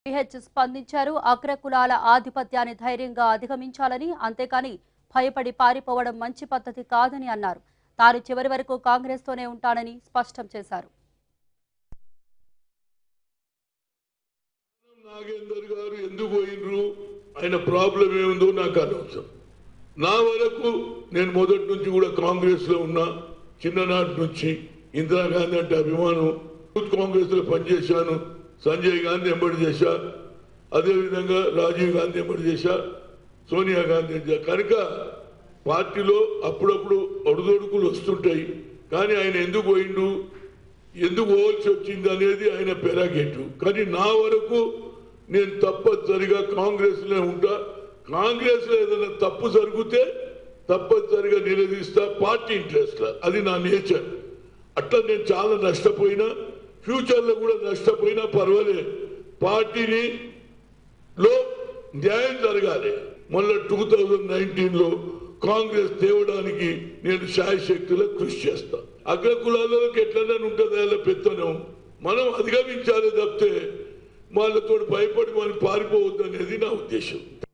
pH స్పందించారు అగ్రకులాల ఆధిపత్యాన్ని ధైర్యంగా అధిగమించాలని అంతేకాని భయపడి పారిపోవడం మంచి పద్ధతి కాదని అన్నారు తాను చివరి వరకు కాంగ్రెస్తోనే ఉంటానని స్పష్టం చేశారు నాగేందర్ గారు ఎందుకు పోయినరు ఆయన ప్రాబ్లం ఏముందో నాకు అనవసరం నా వరకు నేను మొదటి నుంచి కూడా కాంగ్రెస్ లో ఉన్నా చిన్ననాటి నుంచి ఇందిరాగాంధీ అంటే అభిమానం యూత్ కాంగ్రెస్ లో పనిచేశాను సంజయ్ గాంధీ ఎంబడి చేశా అదేవిధంగా రాజీవ్ గాంధీ ఎంబడి చేశా సోనియా గాంధీ చేశా కనుక పార్టీలో అప్పుడప్పుడు ఒడిదొడుకులు వస్తుంటాయి కానీ ఆయన ఎందుకు పోయిండు ఎందుకు పోవాల్సి వచ్చింది అనేది ఆయన పెరాగేటు కానీ నా వరకు నేను తప్పనిసరిగా కాంగ్రెస్ లో ఉంటా కాంగ్రెస్ లో ఏదైనా తప్పు జరిగితే తప్పనిసరిగా నిలదీస్తా పార్టీ ఇంట్రెస్ట్ అది నా నేచర్ అట్లా నేను చాలా నష్టపోయినా ఫ్యూచర్ లో కూడా నష్టపోయినా పర్వాలేదు పార్టీని లో న్యాయం జరగాలి మళ్ళీ టూ థౌజండ్ నైన్టీన్ లో కాంగ్రెస్ తేవడానికి నేను శాయశక్తిలో కృషి చేస్తా అగ్ర కులాలకు ఎట్లనే ఉంటుంది వాళ్ళ పెత్తనం మనం అధిగమించాలి తప్పితే వాళ్ళతో భయపడి మనం పారిపోవద్దు అనేది నా ఉద్దేశం